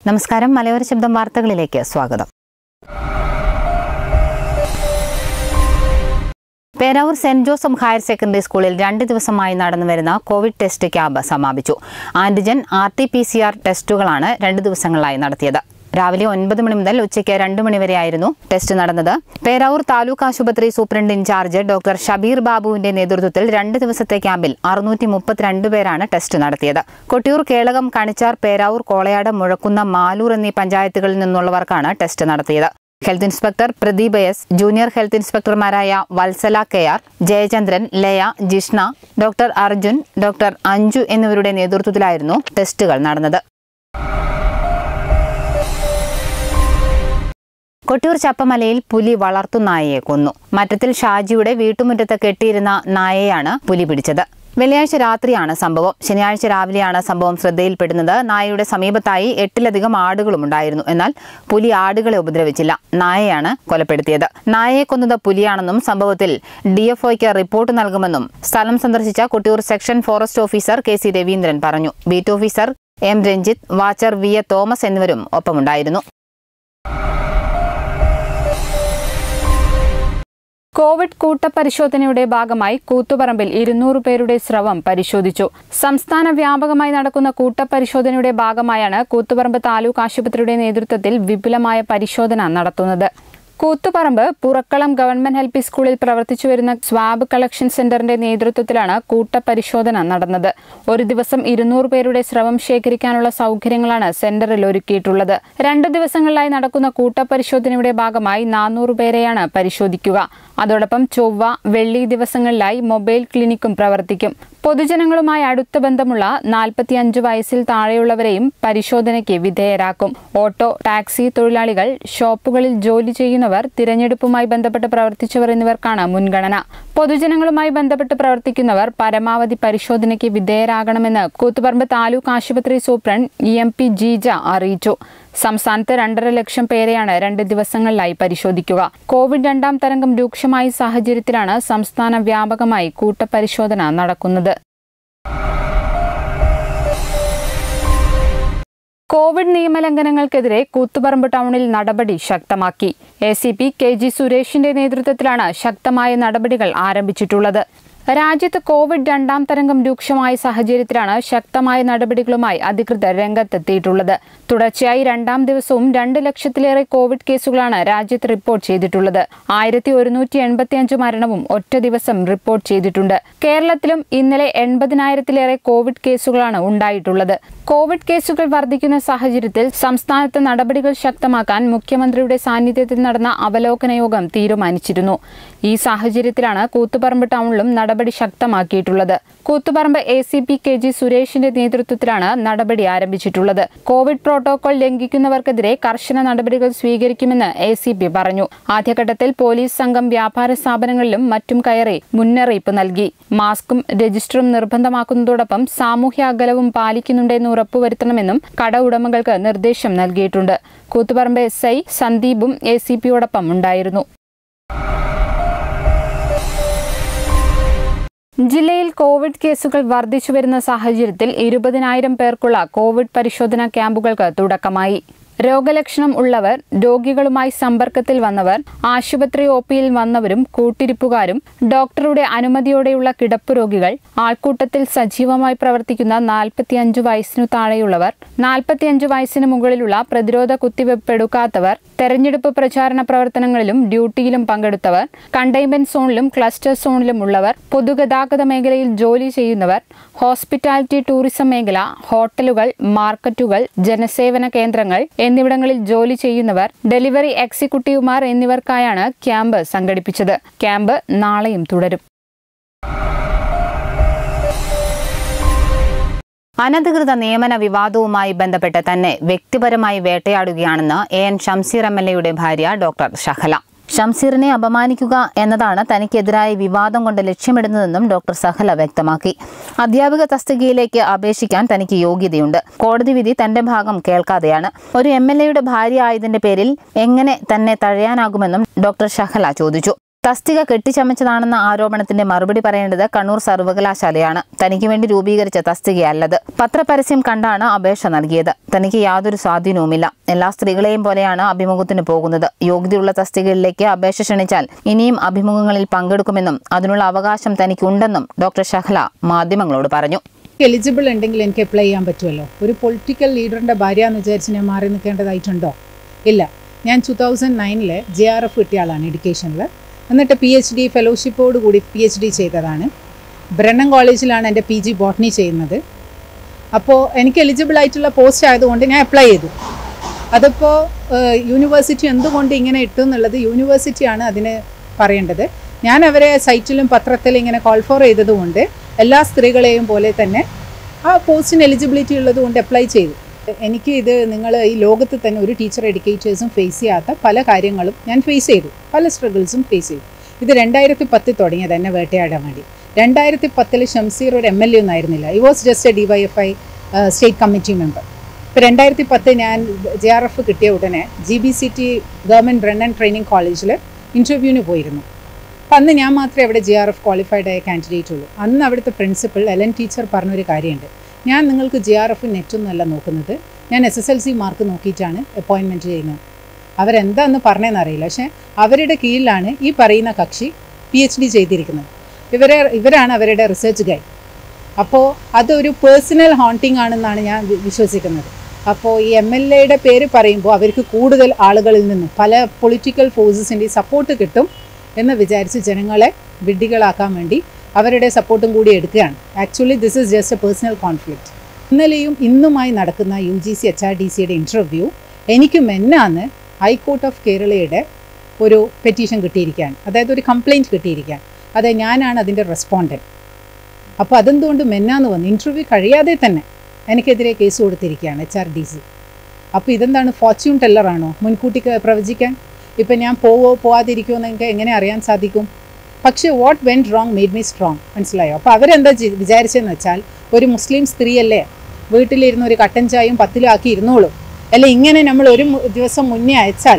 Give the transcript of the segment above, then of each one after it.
നമസ്കാരം മലയോര ശബ്ദം വാർത്തകളിലേക്ക് സ്വാഗതം Peravoor saint Joseph higher secondary സ്കൂളിൽ രണ്ട് ദിവസമായി നടന്നുവരുന്ന കോവിഡ് ടെസ്റ്റ് ക്യാമ്പ് സമാപിച്ചു antigen R T P C R ടെസ്റ്റുകളാണ് രണ്ട് ദിവസങ്ങളിലായി നടത്തിയത് രാവിലെ ഒൻപത് മണി മുതൽ ഉച്ചയ്ക്ക് രണ്ട് മണിവരെയായിരുന്നു ടെസ്റ്റ് നടന്നത് പേരാവൂർ താലൂക്ക് ആശുപത്രി സൂപ്രണ്ട് ഇൻചാർജ് ഡോക്ടർ ഷബീർ ബാബുവിന്റെ നേതൃത്വത്തിൽ രണ്ട് ദിവസത്തെ ക്യാമ്പിൽ അറുന്നൂറ്റി മുപ്പത്തിരണ്ട് പേരാണ് ടെസ്റ്റ് നടത്തിയത് കൊട്ടിയൂർ കേളകം കണിച്ചാർ പേരാവൂർ കോളയാട് മുഴക്കുന്ന മാലൂർ എന്നീ പഞ്ചായത്തുകളിൽ നിന്നുള്ളവർക്കാണ് ടെസ്റ്റ് നടത്തിയത് health inspector Pradeep S junior health ഇൻസ്പെക്ടർമാരായ Valsala K R Jayachandran Laya Jishna doctor Arjun doctor Anju എന്നിവരുടെ നേതൃത്വത്തിലായിരുന്നു ടെസ്റ്റുകൾ നടന്നത് കൊട്ടിയൂർ ചപ്പമലയിൽ പുലി വളർത്തുനായയെ കൊന്നു മറ്റത്തിൽ ഷാജിയുടെ വീട്ടുമുറ്റത്ത് കെട്ടിയിരുന്ന നായയാണ് പുലി പിടിച്ചത് വെള്ളിയാഴ്ച രാത്രിയാണ് സംഭവം ശനിയാഴ്ച രാവിലെയാണ് സംഭവം ശ്രദ്ധയിൽപ്പെടുന്നത് നായയുടെ സമീപത്തായി എട്ടിലധികം ആടുകളും ഉണ്ടായിരുന്നു എന്നാൽ പുലി ആടുകളെ ഉപദ്രവിച്ചില്ല നായയാണ് കൊലപ്പെടുത്തിയത് നായയെ കൊന്നത് പുലിയാണെന്നും സംഭവത്തിൽ ഡിഎഫ്ഒയ്ക്ക് റിപ്പോർട്ട് നൽകുമെന്നും സ്ഥലം സന്ദർശിച്ച Kottiyoor section forest officer K C Raveendran പറഞ്ഞു beat officer M Ranjith watcher V A Thomas എന്നിവരും ഒപ്പമുണ്ടായിരുന്നു കോവിഡ് കൂട്ടപരിശോധനയുടെ ഭാഗമായി കൂത്തുപറമ്പിൽ ഇരുന്നൂറ് പേരുടെ സ്രവം പരിശോധിച്ചു സംസ്ഥാന വ്യാപകമായി നടക്കുന്ന കൂട്ടപരിശോധനയുടെ ഭാഗമായാണ് കൂത്തുപറമ്പ് താലൂക്ക് ആശുപത്രിയുടെ നേതൃത്വത്തിൽ വിപുലമായ പരിശോധന നടത്തുന്നത് Koothuparamba Purakkalam government L P സ്കൂളിൽ പ്രവർത്തിച്ചു വരുന്ന സ്വാബ് കളക്ഷൻ സെന്ററിന്റെ നേതൃത്വത്തിലാണ് കൂട്ടപരിശോധന നടന്നത് ഒരു ദിവസം ഇരുന്നൂറ് പേരുടെ സ്രവം ശേഖരിക്കാനുള്ള സൗകര്യങ്ങളാണ് സെന്ററിൽ ഒരുക്കിയിട്ടുള്ളത് രണ്ട് ദിവസങ്ങളിലായി നടക്കുന്ന കൂട്ടപരിശോധനയുടെ ഭാഗമായി നാനൂറ് പേരെയാണ് പരിശോധിക്കുക അതോടൊപ്പം ചൊവ്വ വെള്ളി ദിവസങ്ങളിലായി മൊബൈൽ ക്ലിനിക്കും പ്രവർത്തിക്കും പൊതുജനങ്ങളുമായി അടുത്ത ബന്ധമുള്ള നാൽപ്പത്തിയഞ്ച് വയസ്സിൽ താഴെയുള്ളവരെയും പരിശോധനയ്ക്ക് വിധേയരാക്കും ഓട്ടോ ടാക്സി തൊഴിലാളികൾ ഷോപ്പുകളിൽ ജോലി ചെയ്യുന്നവർ തിരഞ്ഞെടുപ്പുമായി ബന്ധപ്പെട്ട് പ്രവർത്തിച്ചവർ എന്നിവർക്കാണ് മുൻഗണന പൊതുജനങ്ങളുമായി ബന്ധപ്പെട്ട് പ്രവർത്തിക്കുന്നവർ പരമാവധി പരിശോധനയ്ക്ക് വിധേയരാകണമെന്ന് കൂത്തുപറമ്പ് താലൂക്ക് ആശുപത്രി സൂപ്രണ്ട് ഇ എം പി ജീജ അറിയിച്ചു സംസ്ഥാനത്ത് രണ്ടര ലക്ഷം പേരെയാണ് രണ്ട് ദിവസങ്ങളിലായി പരിശോധിക്കുക കോവിഡ് രണ്ടാം തരംഗം രൂക്ഷമായ സാഹചര്യത്തിലാണ് സംസ്ഥാന വ്യാപകമായി കൂട്ടപരിശോധന നടക്കുന്നത് കോവിഡ് നിയമലംഘനങ്ങൾക്കെതിരെ കൂത്തുപറമ്പ് ടൗണിൽ നടപടി ശക്തമാക്കി A C P K G സുരേഷിന്റെ നേതൃത്വത്തിലാണ് ശക്തമായ നടപടികൾ ആരംഭിച്ചിട്ടുള്ളത് രാജ്യത്ത് കോവിഡ് രണ്ടാം തരംഗം രൂക്ഷമായ സാഹചര്യത്തിലാണ് ശക്തമായ നടപടികളുമായി അധികൃതർ രംഗത്തെത്തിയിട്ടുള്ളത് തുടർച്ചയായി രണ്ടാം ദിവസവും രണ്ട് ലക്ഷത്തിലേറെ കോവിഡ് കേസുകളാണ് രാജ്യത്ത് റിപ്പോർട്ട് ചെയ്തിട്ടുള്ളത് ആയിരത്തി ഒരുന്നൂറ്റി എൺപത്തിയഞ്ച് മരണവും ഒറ്റ ദിവസം റിപ്പോർട്ട് ചെയ്തിട്ടുണ്ട് കേരളത്തിലും ഇന്നലെ എൺപതിനായിരത്തിലേറെ കോവിഡ് കേസുകളാണ് ഉണ്ടായിട്ടുള്ളത് കോവിഡ് കേസുകൾ വർദ്ധിക്കുന്ന സാഹചര്യത്തിൽ സംസ്ഥാനത്ത് നടപടികൾ ശക്തമാക്കാൻ മുഖ്യമന്ത്രിയുടെ സാന്നിധ്യത്തിൽ നടന്ന അവലോകന യോഗം തീരുമാനിച്ചിരുന്നു ഈ സാഹചര്യത്തിലാണ് കൂത്തുപറമ്പ് ടൗണിലും നടപടി ശക്തമാക്കിയിട്ടുള്ളത് Koothuparamba A C P K G സുരേഷിന്റെ നേതൃത്വത്തിലാണ് നടപടി ആരംഭിച്ചിട്ടുള്ളത് കോവിഡ് പ്രോട്ടോകോൾ ലംഘിക്കുന്നവർക്കെതിരെ കർശന നടപടികൾ സ്വീകരിക്കുമെന്ന് എ സി പി പറഞ്ഞു ആദ്യഘട്ടത്തിൽ പോലീസ് സംഘം വ്യാപാര സ്ഥാപനങ്ങളിലും മറ്റും കയറി മുന്നറിയിപ്പ് നൽകി മാസ്കും രജിസ്റ്ററും നിർബന്ധമാക്കുന്നതോടൊപ്പം സാമൂഹ്യ അകലവും പാലിക്കുന്നുണ്ടെന്ന് ഉറപ്പുവരുത്തണമെന്നും കട ഉടമകൾക്ക് നിർദ്ദേശം നൽകിയിട്ടുണ്ട് കൂത്തുപറമ്പ് എസ് ഐ സന്ദീപും എ സി പിയോടൊപ്പം ഉണ്ടായിരുന്നു ജില്ലയിൽ കോവിഡ് കേസുകൾ വർദ്ധിച്ചു വരുന്ന സാഹചര്യത്തിൽ ഇരുപതിനായിരം പേർക്കുള്ള കോവിഡ് പരിശോധനാ ക്യാമ്പുകൾക്ക് തുടക്കമായി രോഗലക്ഷണം ഉള്ളവർ രോഗികളുമായി സമ്പർക്കത്തിൽ വന്നവർ ആശുപത്രി ഒ പിയിൽ വന്നവരും കൂട്ടിരിപ്പുകാരും ഡോക്ടറുടെ അനുമതിയോടെയുള്ള കിടപ്പ് രോഗികൾ ആൾക്കൂട്ടത്തിൽ സജീവമായി പ്രവർത്തിക്കുന്ന നാൽപ്പത്തിയഞ്ചു വയസ്സിനു താഴെയുള്ളവർ നാൽപ്പത്തിയഞ്ചു വയസ്സിന് മുകളിലുള്ള പ്രതിരോധ കുത്തിവയ്പ് എടുക്കാത്തവർ തെരഞ്ഞെടുപ്പ് പ്രചാരണ പ്രവർത്തനങ്ങളിലും ഡ്യൂട്ടിയിലും പങ്കെടുത്തവർ കണ്ടെയ്ൻമെന്റ് സോണിലും ക്ലസ്റ്റർ സോണിലും ഉള്ളവർ പൊതുഗതാഗത മേഖലയിൽ ജോലി ചെയ്യുന്നവർ ഹോസ്പിറ്റാലിറ്റി ടൂറിസം മേഖല ഹോട്ടലുകൾ മാർക്കറ്റുകൾ ജനസേവന കേന്ദ്രങ്ങൾ എന്നിവിടങ്ങളിൽ ജോലി ചെയ്യുന്നവർ ഡെലിവറി എക്സിക്യൂട്ടീവുമാർ എന്നിവർക്കായാണ് ക്യാമ്പ് സംഘടിപ്പിച്ചത് ക്യാമ്പ് നാളെയും തുടരും അനധികൃത നിയമന വിവാദവുമായി ബന്ധപ്പെട്ട് തന്നെ വ്യക്തിപരമായി വേട്ടയാടുകയാണെന്ന് A N Shamseer M L എയുടെ ഭാര്യ ഡോക്ടർ ഷഹല ഷംസീറിനെ അപമാനിക്കുക എന്നതാണ് തനിക്കെതിരായ വിവാദം കൊണ്ട് ലക്ഷ്യമിടുന്നതെന്നും ഡോക്ടർ സഹല വ്യക്തമാക്കി അധ്യാപിക തസ്തികയിലേക്ക് അപേക്ഷിക്കാൻ തനിക്ക് യോഗ്യതയുണ്ട് കോടതി വിധി തന്റെ ഭാഗം കേൾക്കാതെയാണ് ഒരു എം എൽ എയുടെ ഭാര്യ ആയതിന്റെ പേരിൽ എങ്ങനെ തന്നെ തഴയാനാകുമെന്നും ഡോക്ടർ ഷഹല ചോദിച്ചു തസ്തിക കെട്ടിച്ചമച്ചതാണെന്ന ആരോപണത്തിന്റെ മറുപടി പറയേണ്ടത് കണ്ണൂർ സർവകലാശാലയാണ് തനിക്ക് വേണ്ടി രൂപീകരിച്ച തസ്തികയല്ലത് പത്രപരസ്യം കണ്ടാണ് അപേക്ഷ നൽകിയത് തനിക്ക് യാതൊരു സ്വാധീനവുമില്ല എല്ലാ സ്ത്രീകളെയും പോലെയാണ് അഭിമുഖത്തിന് പോകുന്നത് യോഗ്യതയുള്ള തസ്തികകളിലേക്ക് അപേക്ഷ ക്ഷണിച്ചാൽ ഇനിയും അഭിമുഖങ്ങളിൽ പങ്കെടുക്കുമെന്നും അതിനുള്ള അവകാശം തനിക്കുണ്ടെന്നും ഡോക്ടർ ഷഹ്ല മാധ്യമങ്ങളോട് പറഞ്ഞു എലിജിബിൾ ഉണ്ടെങ്കിൽ എനിക്ക് അപ്ലൈ ചെയ്യാൻ പറ്റുമല്ലോ ഒരു പൊളിറ്റിക്കൽ ലീഡറിൻ്റെ ഭാര്യ എന്ന് വിചാരിച്ച് ഞാൻ മാറി നിൽക്കേണ്ടതായിട്ടുണ്ടോ ഇല്ല ഞാൻ ടു തൗസൻഡ് നയനിൽ ജെ ആർ എഫ് കിട്ടിയ ആളാണ് എഡ്യൂക്കേഷനിൽ എന്നിട്ട് പി എച്ച് ഡി ഫെലോഷിപ്പോട് കൂടി പി എച്ച് ഡി ചെയ്തതാണ് ബ്രണ്ണൻ കോളേജിലാണ് എൻ്റെ പി ജി ബോട്ടണി ചെയ്യുന്നത് അപ്പോൾ എനിക്ക് എലിജിബിൾ ആയിട്ടുള്ള പോസ്റ്റ് ആയതുകൊണ്ട് ഞാൻ അപ്ലൈ ചെയ്തു അതിപ്പോൾ യൂണിവേഴ്സിറ്റി എന്തുകൊണ്ട് ഇങ്ങനെ ഇട്ടു എന്നുള്ളത് യൂണിവേഴ്സിറ്റിയാണ് അതിന് പറയേണ്ടത് ഞാൻ അവരെ സൈറ്റിലും പത്രത്തിലും ഇങ്ങനെ കോൾ ഫോർ ചെയ്തതുകൊണ്ട് എല്ലാ സ്ത്രീകളെയും പോലെ തന്നെ ആ പോസ്റ്റിന് എലിജിബിലിറ്റി ഉള്ളത് കൊണ്ട് അപ്ലൈ ചെയ്തു എനിക്ക് ഇത് നിങ്ങൾ ഈ ലോകത്ത് തന്നെ ഒരു ടീച്ചർ എഡ്യൂക്കേറ്റേഴ്സും ഫേസ് ചെയ്യാത്ത പല കാര്യങ്ങളും ഞാൻ ഫേസ് ചെയ്തു പല സ്ട്രഗിൾസും ഫേസ് ചെയ്തു ഇത് രണ്ടായിരത്തി പത്തിൽ തുടങ്ങിയത് എന്നെ വേട്ടയാടാൻ വേണ്ടി രണ്ടായിരത്തി പത്തിൽ ഷംസീർ ഒരു എം എൽ എ ഒന്നും ആയിരുന്നില്ല I was just a D Y F I state committee member ഇപ്പോൾ രണ്ടായിരത്തി പത്ത് ഞാൻ ജെ ആർ എഫ് കിട്ടിയ ഉടനെ G B C T government Brennan training കോളേജിൽ ഇൻ്റർവ്യൂവിന് പോയിരുന്നു അപ്പം അന്ന് ഞാൻ മാത്രമേ അവിടെ ജി ആർ എഫ് ക്വാളിഫൈഡ് ആയ കാൻഡിഡേറ്റ് ഉള്ളൂ അന്ന് അവിടുത്തെ പ്രിൻസിപ്പൽ എലൻ ടീച്ചർ പറഞ്ഞൊരു കാര്യമുണ്ട് ഞാൻ നിങ്ങൾക്ക് ജി ആർ എഫ് നെറ്റൊന്നുമല്ല നോക്കുന്നത് ഞാൻ S S L C mark നോക്കിയിട്ടാണ് അപ്പോയിൻമെൻറ്റ് ചെയ്യുന്നത് അവരെന്താന്ന് പറഞ്ഞതെന്ന് അറിയില്ല പക്ഷേ അവരുടെ കീഴിലാണ് ഈ പറയുന്ന കക്ഷി പി എച്ച് ഡി ചെയ്തിരിക്കുന്നത് ഇവരെ ഇവരാണ് അവരുടെ റിസർച്ച് ഗൈഡ് അപ്പോൾ അതൊരു പേഴ്സണൽ ഹോണ്ടിങ് ആണെന്നാണ് ഞാൻ വി- വിശ്വസിക്കുന്നത് അപ്പോൾ ഈ എം എൽ എയുടെ പേര് പറയുമ്പോൾ അവർക്ക് കൂടുതൽ ആളുകളിൽ നിന്നും പല പൊളിറ്റിക്കൽ ഫോഴ്സസിൻ്റെ സപ്പോർട്ട് കിട്ടും എന്ന് വിചാരിച്ച് ജനങ്ങളെ വിഡ്ഢികളാക്കാൻ വേണ്ടി അവരുടെ സപ്പോർട്ടും കൂടി എടുക്കുകയാണ് actually this is just a personal conflict ഇന്നലെയും ഇന്നുമായി നടക്കുന്ന U G C H R D സിയുടെ ഇൻ്റർവ്യൂ എനിക്ക് മെന്നാന്ന് ഹൈക്കോർട്ട് ഓഫ് കേരളയുടെ ഒരു പെറ്റീഷൻ കിട്ടിയിരിക്കുകയാണ് അതായത് ഒരു കംപ്ലയിൻറ്റ് കിട്ടിയിരിക്കുകയാണ് അതെ ഞാനാണ് അതിൻ്റെ റെസ്പോണ്ടൻറ്റ് അപ്പോൾ അതെന്തുകൊണ്ട് മെന്നാന്ന് വന്നു ഇൻ്റർവ്യൂ കഴിയാതെ തന്നെ എനിക്കെതിരെ കേസ് കൊടുത്തിരിക്കുകയാണ് എച്ച് ആർ ഡി സി അപ്പോൾ ഇതെന്താണ് ഫോർച്യൂൺ ടെല്ലറാണോ മുൻകൂട്ടി ക- പ്രവചിക്കാൻ ഇപ്പം ഞാൻ പോവോ പോവാതിരിക്കുമോ എന്ന് എനിക്ക് എങ്ങനെ അറിയാൻ സാധിക്കും പക്ഷേ what went wrong made me strong മനസ്സിലായോ അപ്പോൾ അവരെന്താ ജി- വിചാരിച്ചതെന്ന് വെച്ചാൽ ഒരു മുസ്ലിം സ്ത്രീയല്ലേ വീട്ടിലിരുന്ന് ഒരു കട്ടൻ ചായയും പത്തിലും ആക്കി ഇരുന്നോളൂ അല്ല ഇങ്ങനെ നമ്മൾ ഒരു മു- ദിവസം മുന്നേ അയച്ചാൽ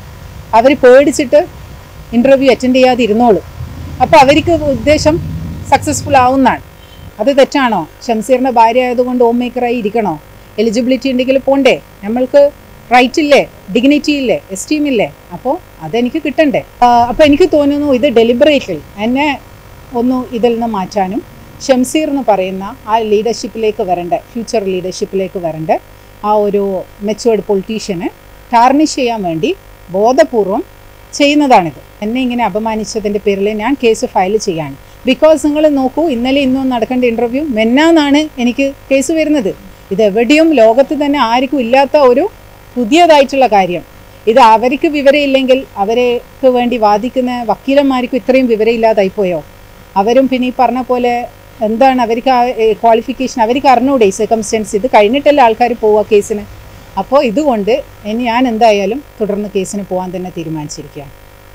അവർ പേടിച്ചിട്ട് ഇൻ്റർവ്യൂ അറ്റൻഡ് ചെയ്യാതെ ഇരുന്നോളൂ അപ്പോൾ അവർക്ക് ഉദ്ദേശം സക്സസ്ഫുൾ ആവുന്നതാണ് അത് തെറ്റാണോ ഷംസീറിൻ്റെ ഭാര്യ ആയതുകൊണ്ട് ഹോം മേക്കറായി ഇരിക്കണോ എലിജിബിലിറ്റി ഉണ്ടെങ്കിൽ പോണ്ടേ നമ്മൾക്ക് റൈറ്റ് ഇല്ലേ ഡിഗ്നിറ്റി ഇല്ലേ എസ്റ്റീം ഇല്ലേ അപ്പോൾ അതെനിക്ക് കിട്ടണ്ടേ അപ്പോൾ എനിക്ക് തോന്നുന്നു ഇത് ഡെലിബറേറ്റ്ലി എന്നെ ഒന്ന് ഇതിൽ നിന്ന് മാറ്റാനും ഷംസീർ എന്ന് പറയുന്ന ആ ലീഡർഷിപ്പിലേക്ക് വരേണ്ട ഫ്യൂച്ചർ ലീഡർഷിപ്പിലേക്ക് വരേണ്ട ആ ഒരു മെച്ചുവേർഡ് പൊളിറ്റീഷ്യനെ ടാർണിഷ് ചെയ്യാൻ വേണ്ടി ബോധപൂർവം ചെയ്യുന്നതാണിത് എന്നെ ഇങ്ങനെ അപമാനിച്ചതിൻ്റെ പേരിൽ ഞാൻ കേസ് ഫയൽ ചെയ്യാണ് ബിക്കോസ് നിങ്ങൾ നോക്കൂ ഇന്നലെ ഇന്നും നടക്കേണ്ട ഇൻ്റർവ്യൂ മെന്നാന്നാണ് എനിക്ക് കേസ് വരുന്നത് ഇത് എവിടെയും ലോകത്ത് തന്നെ ആർക്കും ഇല്ലാത്ത ഒരു പുതിയതായിട്ടുള്ള കാര്യം ഇത് അവർക്ക് വിവരമില്ലെങ്കിൽ അവർക്ക് വേണ്ടി വാദിക്കുന്ന വക്കീലന്മാർക്കും ഇത്രയും വിവരമില്ലാതായിപ്പോയോ അവരും പിന്നെ ഈ പറഞ്ഞ പോലെ എന്താണ് അവർക്ക് ആ ക്വാളിഫിക്കേഷൻ അവർക്ക് അറിഞ്ഞൂടെ ഈ സർക്കംസ്റ്റൻസ് ഇത് കഴിഞ്ഞിട്ടല്ലേ ആൾക്കാർ പോവുക കേസിന് അപ്പോൾ ഇതുകൊണ്ട് ഇനി ഞാൻ എന്തായാലും തുടർന്ന് കേസിന് പോകാൻ തന്നെ തീരുമാനിച്ചിരിക്കുകയാണ്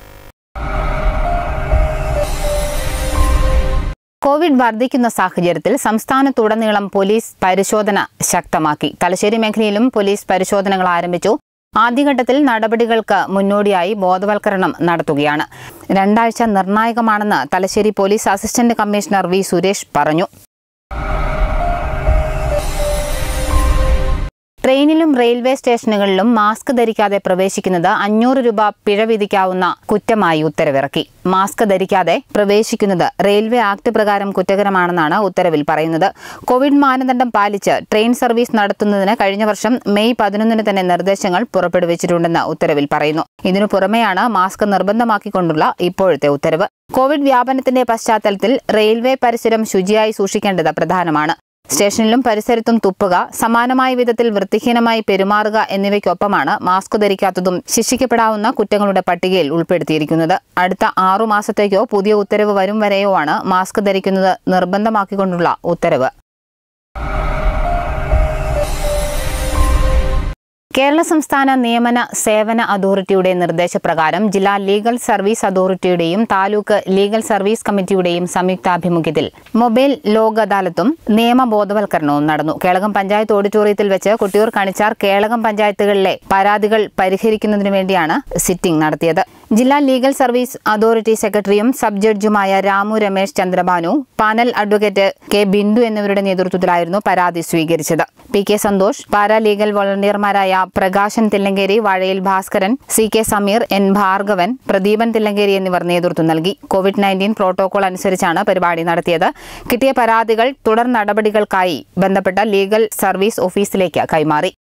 കോവിഡ് വർദ്ധിക്കുന്ന സാഹചര്യത്തിൽ സംസ്ഥാനത്തുടനീളം പോലീസ് പരിശോധന ശക്തമാക്കി തലശ്ശേരി മേഖലയിലും പോലീസ് പരിശോധനകൾ ആരംഭിച്ചു ആദ്യഘട്ടത്തിൽ നടപടികൾക്ക് മുന്നോടിയായി ബോധവൽക്കരണം നടത്തുകയാണ് രണ്ടാഴ്ച നിർണായകമാണെന്ന് Thalassery police assistant commissioner V Suresh പറഞ്ഞു ട്രെയിനിലും റെയിൽവേ സ്റ്റേഷനുകളിലും മാസ്ക് ധരിക്കാതെ പ്രവേശിക്കുന്നത് അഞ്ഞൂറ് രൂപ പിഴ വിധിക്കാവുന്ന കുറ്റമായി ഉത്തരവിറക്കി മാസ്ക് ധരിക്കാതെ പ്രവേശിക്കുന്നത് റെയിൽവേ ആക്ട് പ്രകാരം കുറ്റകരമാണെന്നാണ് ഉത്തരവിൽ പറയുന്നത് കോവിഡ് മാനദണ്ഡം പാലിച്ച് ട്രെയിൻ സർവീസ് നടത്തുന്നതിന് കഴിഞ്ഞ വർഷം മെയ് പതിനൊന്നിന് തന്നെ നിർദ്ദേശങ്ങൾ പുറപ്പെടുവിച്ചിട്ടുണ്ടെന്ന് ഉത്തരവിൽ പറയുന്നു ഇതിനു പുറമെയാണ് മാസ്ക് നിർബന്ധമാക്കിക്കൊണ്ടുള്ള ഇപ്പോഴത്തെ ഉത്തരവ് കോവിഡ് വ്യാപനത്തിന്റെ പശ്ചാത്തലത്തിൽ റെയിൽവേ പരിസരം ശുചിയായി സൂക്ഷിക്കേണ്ടത് പ്രധാനമാണ് സ്റ്റേഷനിലും പരിസരത്തും തുപ്പുക സമാനമായ വിധത്തിൽ വൃത്തിഹീനമായി പെരുമാറുക എന്നിവയ്ക്കൊപ്പമാണ് മാസ്ക് ധരിക്കാത്തതും ശിക്ഷിക്കപ്പെടാവുന്ന കുറ്റങ്ങളുടെ പട്ടികയിൽ ഉൾപ്പെടുത്തിയിരിക്കുന്നത് അടുത്ത ആറു മാസത്തേക്കോ പുതിയ ഉത്തരവ് വരും വരെയോ ആണ് മാസ്ക് ധരിക്കുന്നത് നിർബന്ധമാക്കിക്കൊണ്ടുള്ള ഉത്തരവ് കേരള സംസ്ഥാന നിയമന സേവന അതോറിറ്റിയുടെ നിർദ്ദേശപ്രകാരം ജില്ലാ ലീഗൽ സർവീസ് അതോറിറ്റിയുടെയും താലൂക്ക് ലീഗൽ സർവീസ് കമ്മിറ്റിയുടെയും സംയുക്താഭിമുഖ്യത്തിൽ മൊബൈൽ ലോക് അദാലത്തും നിയമ ബോധവൽക്കരണവും നടന്നു കേളകം പഞ്ചായത്ത് ഓഡിറ്റോറിയത്തിൽ വെച്ച് കുട്ടിയൂർ കണിച്ചാർ കേളകം പഞ്ചായത്തുകളിലെ പരാതികൾ പരിഹരിക്കുന്നതിനു വേണ്ടിയാണ് സിറ്റിംഗ് നടത്തിയത് ജില്ലാ ലീഗൽ സർവീസ് അതോറിറ്റി സെക്രട്ടറിയും സബ് ജഡ്ജുമായ Ramu Ramesh Chandrabhanu panel advocate K Bindu എന്നിവരുടെ നേതൃത്വത്തിലായിരുന്നു പരാതി സ്വീകരിച്ചത് P K Santhosh para legal വോളണ്ടിയർമാരായ Prakashan Thillankeri Vazhayil Bhaskaran C K Sameer N Bhargavan Pradeepan Thillankeri എന്നിവർ നേതൃത്വം നൽകി കോവിഡ് നയൻറ്റീൻ പ്രോട്ടോകോൾ അനുസരിച്ചാണ് പരിപാടി നടത്തിയത് കിട്ടിയ പരാതികൾ തുടർ നടപടികൾക്കായി ബന്ധപ്പെട്ട ലീഗൽ സർവീസ് ഓഫീസിലേക്ക് കൈമാറി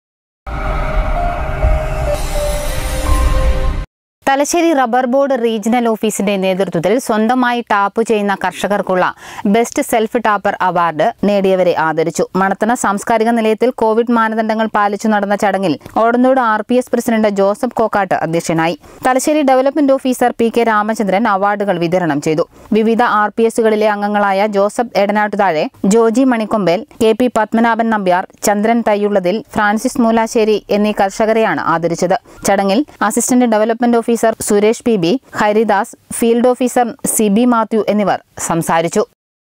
തലശ്ശേരി റബ്ബർ ബോർഡ് റീജിയണൽ ഓഫീസിന്റെ നേതൃത്വത്തിൽ സ്വന്തമായി ടാപ്പ് ചെയ്യുന്ന കർഷകർക്കുള്ള ബെസ്റ്റ് സെൽഫ് ടാപ്പർ അവാർഡ് നേടിയവരെ ആദരിച്ചു മണത്തണ സാംസ്കാരിക നിലയത്തിൽ കോവിഡ് മാനദണ്ഡങ്ങൾ പാലിച്ചു നടന്ന ചടങ്ങിൽ Odanthode R P S president Joseph Kokkatt അധ്യക്ഷനായി Thalassery development officer P K Ramachandran അവാർഡുകൾ വിതരണം ചെയ്തു വിവിധ ആർ പി എസുകളിലെ അംഗങ്ങളായ Joseph Edanattuthazhe Joji Manikkombel K P Padmanabhan Nambiar Chandran Thayyullathil Francis Moolassery എന്നീ കർഷകരെയാണ് ആദരിച്ചത് ചടങ്ങിൽ assistant development officer Suresh P B Haridas field officer Sibi Mathew എന്നിവർ സംസാരിച്ചു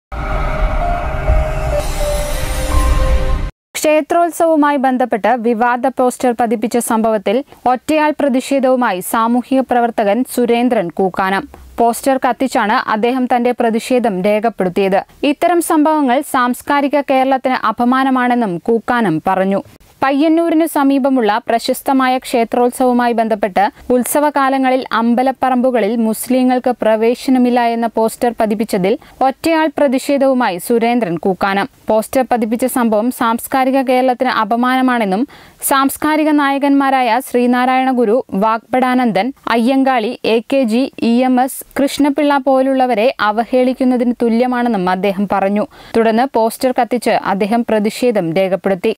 ക്ഷേത്രോത്സവവുമായി ബന്ധപ്പെട്ട് വിവാദ പോസ്റ്റർ പതിപ്പിച്ച സംഭവത്തിൽ ഒറ്റയാൾ പ്രതിഷേധവുമായി സാമൂഹിക പ്രവർത്തകൻ സുരേന്ദ്രൻ കൂക്കാനം പോസ്റ്റർ കത്തിച്ചാണ് അദ്ദേഹം തന്റെ പ്രതിഷേധം രേഖപ്പെടുത്തിയത് ഇത്തരം സംഭവങ്ങൾ സാംസ്കാരിക കേരളത്തിന് അപമാനമാണെന്നും കൂക്കാനം പറഞ്ഞു പയ്യന്നൂരിനു സമീപമുള്ള പ്രശസ്തമായ ക്ഷേത്രോത്സവവുമായി ബന്ധപ്പെട്ട് ഉത്സവകാലങ്ങളിൽ അമ്പലപ്പറമ്പുകളിൽ മുസ്ലിങ്ങൾക്ക് പ്രവേശനമില്ല എന്ന പോസ്റ്റർ പതിപ്പിച്ചതിൽ ഒറ്റയാൾ പ്രതിഷേധവുമായി സുരേന്ദ്രൻ കൂക്കാനം പോസ്റ്റർ പതിപ്പിച്ച സംഭവം സാംസ്കാരിക കേരളത്തിന് അപമാനമാണെന്നും സാംസ്കാരിക നായകന്മാരായ Sreenarayana Guru Vagbhatanandan Ayyankali A K G E M S Krishnapillai പോലുള്ളവരെ അവഹേളിക്കുന്നതിന് തുല്യമാണെന്നും അദ്ദേഹം പറഞ്ഞു തുടർന്ന് പോസ്റ്റർ കത്തിച്ച് അദ്ദേഹം പ്രതിഷേധം രേഖപ്പെടുത്തി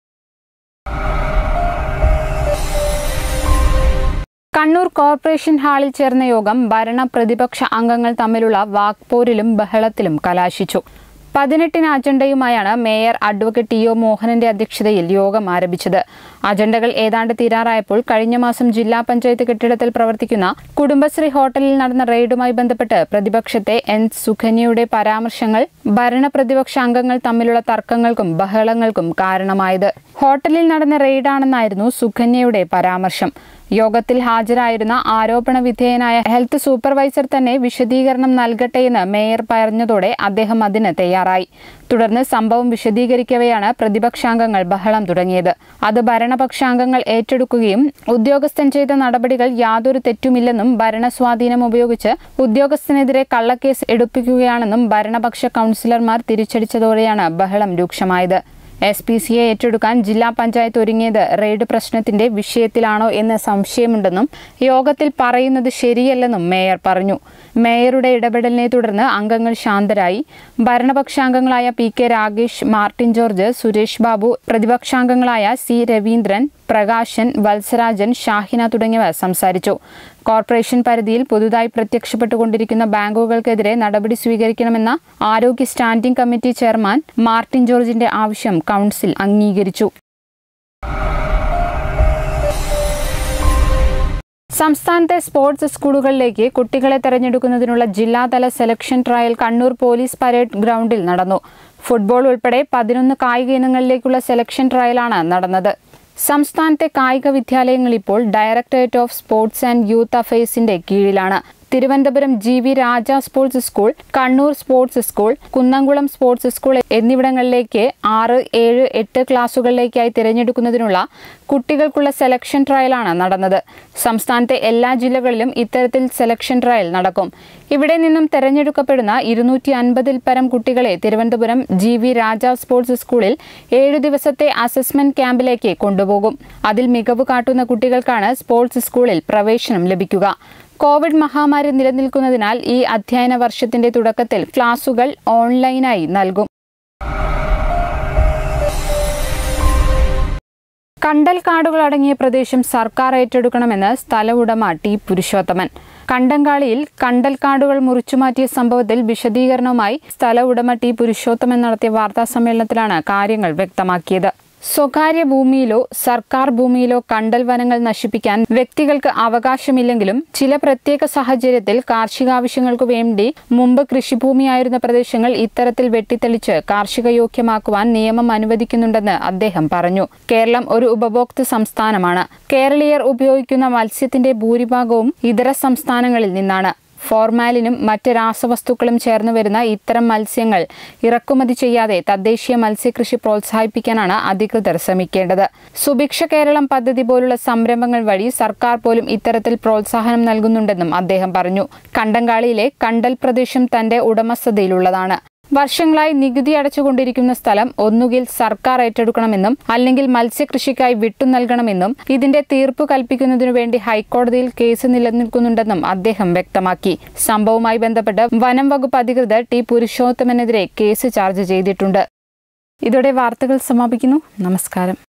കണ്ണൂർ കോർപ്പറേഷൻ ഹാളിൽ ചേർന്ന യോഗം ഭരണ പ്രതിപക്ഷ അംഗങ്ങൾ തമ്മിലുള്ള വാക്പോരിലും ബഹളത്തിലും കലാശിച്ചു പതിനെട്ടിന് അജണ്ടയുമായാണ് മേയർ അഡ്വക്കേറ്റ് ടി ഒ മോഹനന്റെ അധ്യക്ഷതയിൽ യോഗം ആരംഭിച്ചത് അജണ്ടകൾ ഏതാണ്ട് തീരാറായപ്പോൾ കഴിഞ്ഞ മാസം ജില്ലാ പഞ്ചായത്ത് കെട്ടിടത്തിൽ പ്രവർത്തിക്കുന്ന കുടുംബശ്രീ ഹോട്ടലിൽ നടന്ന റെയ്ഡുമായി ബന്ധപ്പെട്ട് പ്രതിപക്ഷത്തെ എൻ സുകന്യയുടെ പരാമർശങ്ങൾ ഭരണ പ്രതിപക്ഷ അംഗങ്ങൾ തമ്മിലുള്ള തർക്കങ്ങൾക്കും ബഹളങ്ങൾക്കും കാരണമായത് ഹോട്ടലിൽ നടന്ന റെയ്ഡാണെന്നായിരുന്നു സുകന്യയുടെ പരാമർശം യോഗത്തിൽ ഹാജരായിരുന്ന ആരോപണ വിധേയനായ ഹെൽത്ത് സൂപ്പർവൈസർ തന്നെ വിശദീകരണം നൽകട്ടെയെന്ന് മേയർ പറഞ്ഞതോടെ അദ്ദേഹം അതിന് തയ്യാറായി തുടർന്ന് സംഭവം വിശദീകരിക്കവെയാണ് പ്രതിപക്ഷാംഗങ്ങൾ ബഹളം തുടങ്ങിയത് അത് ഭരണപക്ഷാംഗങ്ങൾ ഏറ്റെടുക്കുകയും ഉദ്യോഗസ്ഥൻ ചെയ്ത നടപടികൾ യാതൊരു തെറ്റുമില്ലെന്നും ഭരണസ്വാധീനം ഉപയോഗിച്ച് ഉദ്യോഗസ്ഥനെതിരെ കള്ളക്കേസ് എടുപ്പിക്കുകയാണെന്നും ഭരണപക്ഷ കൗൺസിലർമാർ തിരിച്ചടിച്ചതോടെയാണ് ബഹളം രൂക്ഷമായത് എസ് പി സിയെ ഏറ്റെടുക്കാൻ ജില്ലാ പഞ്ചായത്ത് ഒരുങ്ങിയത് റെയ്ഡ് പ്രശ്നത്തിന്റെ വിഷയത്തിലാണോ എന്ന് സംശയമുണ്ടെന്നും യോഗത്തിൽ പറയുന്നത് ശരിയല്ലെന്നും മേയർ പറഞ്ഞു മേയറുടെ ഇടപെടലിനെ തുടർന്ന് അംഗങ്ങൾ ശാന്തരായി ഭരണപക്ഷാംഗങ്ങളായ P K Ragesh Martin George Suresh Babu പ്രതിപക്ഷാംഗങ്ങളായ സി രവീന്ദ്രൻ പ്രകാശൻ വത്സരാജൻ ഷാഹിന തുടങ്ങിയവർ സംസാരിച്ചു കോർപ്പറേഷൻ പരിധിയിൽ പുതുതായി പ്രത്യക്ഷപ്പെട്ടുകൊണ്ടിരിക്കുന്ന ബാങ്കുകൾക്കെതിരെ നടപടി സ്വീകരിക്കണമെന്ന ആരോഗ്യ സ്റ്റാൻഡിംഗ് കമ്മിറ്റി ചെയർമാൻ മാർട്ടിൻ ജോർജിന്റെ ആവശ്യം കൗൺസിൽ അംഗീകരിച്ചു സംസ്ഥാനത്തെ സ്പോർട്സ് സ്കൂളുകളിലേക്ക് കുട്ടികളെ തെരഞ്ഞെടുക്കുന്നതിനുള്ള ജില്ലാതല selection trial Kannur police parade ഗ്രൗണ്ടിൽ നടന്നു ഫുട്ബോൾ ഉൾപ്പെടെ പതിനൊന്ന് കായിക ഇനങ്ങളിലേക്കുള്ള സെലക്ഷൻ ട്രയലാണ് നടന്നത് സംസ്ഥാനത്തെ കായിക വിദ്യാലയങ്ങൾ ഇപ്പോൾ directorate of sports and youth അഫയേഴ്സിന്റെ കീഴിലാണ് Thiruvananthapuram G V Raja sports school Kannur sports school Kunnamkulam sports school എന്നിവിടങ്ങളിലേക്ക് ആറ് ഏഴ് എട്ട് ക്ലാസുകളിലേക്കായി തിരഞ്ഞെടുക്കുന്നതിനുള്ള കുട്ടികൾക്കുള്ള സെലക്ഷൻ ട്രയലാണ് നടന്നത് സംസ്ഥാനത്തെ എല്ലാ ജില്ലകളിലും ഇത്തരത്തിൽ സെലക്ഷൻ ട്രയൽ നടക്കും ഇവിടെ നിന്നും തെരഞ്ഞെടുക്കപ്പെടുന്ന ഇരുന്നൂറ്റി അൻപതിൽ പരം കുട്ടികളെ Thiruvananthapuram G V Raja sports സ്കൂളിൽ ഏഴു ദിവസത്തെ അസസ്മെന്റ് ക്യാമ്പിലേക്ക് കൊണ്ടുപോകും അതിൽ മികവ് കാട്ടുന്ന കുട്ടികൾക്കാണ് സ്പോർട്സ് സ്കൂളിൽ പ്രവേശനം ലഭിക്കുക കോവിഡ് മഹാമാരി നിലനിൽക്കുന്നതിനാൽ ഈ അധ്യയന വർഷത്തിന്റെ തുടക്കത്തിൽ ക്ലാസുകൾ ഓൺലൈനായി നൽകും കണ്ടൽ കാടുകൾ അടങ്ങിയ പ്രദേശം സർക്കാർ ഏറ്റെടുക്കണമെന്ന് സ്ഥല ഉടമ ടി പുരുഷോത്തമൻ കണ്ടങ്കാളിയിൽ കണ്ടൽ കാടുകൾ മുറിച്ചുമാറ്റിയ സംഭവത്തിൽ വിശദീകരണവുമായി സ്ഥല ഉടമ ടി പുരുഷോത്തമൻ നടത്തിയ വാർത്താ സമ്മേളനത്തിലാണ് കാര്യങ്ങൾ വ്യക്തമാക്കിയത് സ്വകാര്യ ഭൂമിയിലോ സർക്കാർ ഭൂമിയിലോ കണ്ടൽ വനങ്ങൾ നശിപ്പിക്കാൻ വ്യക്തികൾക്ക് അവകാശമില്ലെങ്കിലും ചില പ്രത്യേക സാഹചര്യത്തിൽ കാർഷികാവശ്യങ്ങൾക്കു വേണ്ടി മുമ്പ് കൃഷിഭൂമിയായിരുന്ന പ്രദേശങ്ങൾ ഇത്തരത്തിൽ വെട്ടിത്തെളിച്ച് കാർഷിക യോഗ്യമാക്കുവാൻ നിയമം അനുവദിക്കുന്നുണ്ടെന്ന് അദ്ദേഹം പറഞ്ഞു കേരളം ഒരു ഉപഭോക്തൃ സംസ്ഥാനമാണ് കേരളീയർ ഉപയോഗിക്കുന്ന മത്സ്യത്തിന്റെ ഭൂരിഭാഗവും ഇതര സംസ്ഥാനങ്ങളിൽ നിന്നാണ് ഫോർമാലിനും മറ്റ് രാസവസ്തുക്കളും ചേർന്നു വരുന്ന ഇത്തരം മത്സ്യങ്ങൾ ഇറക്കുമതി ചെയ്യാതെ തദ്ദേശീയ മത്സ്യകൃഷി പ്രോത്സാഹിപ്പിക്കാനാണ് അധികൃതർ ശ്രമിക്കേണ്ടത് സുഭിക്ഷ കേരളം പദ്ധതി പോലുള്ള സംരംഭങ്ങൾ വഴി സർക്കാർ പോലും ഇത്തരത്തിൽ പ്രോത്സാഹനം നൽകുന്നുണ്ടെന്നും അദ്ദേഹം പറഞ്ഞു കണ്ടങ്കാളിയിലെ കണ്ടൽ പ്രദേശം തന്റെ ഉടമസ്ഥതയിലുള്ളതാണ് വർഷങ്ങളായി നികുതി അടച്ചുകൊണ്ടിരിക്കുന്ന സ്ഥലം ഒന്നുകിൽ സർക്കാർ ഏറ്റെടുക്കണമെന്നും അല്ലെങ്കിൽ മത്സ്യകൃഷിക്കായി വിട്ടു നൽകണമെന്നും ഇതിന്റെ തീർപ്പ് കൽപ്പിക്കുന്നതിനു വേണ്ടി ഹൈക്കോടതിയിൽ കേസ് നിലനിൽക്കുന്നുണ്ടെന്നും അദ്ദേഹം വ്യക്തമാക്കി സംഭവവുമായി ബന്ധപ്പെട്ട് വനം വകുപ്പ് അധികൃതർ ടി പുരുഷോത്തമനെതിരെ കേസ് ചാർജ് ചെയ്തിട്ടുണ്ട് ഇതോടെ വാർത്തകൾ സമാപിക്കുന്നു നമസ്കാരം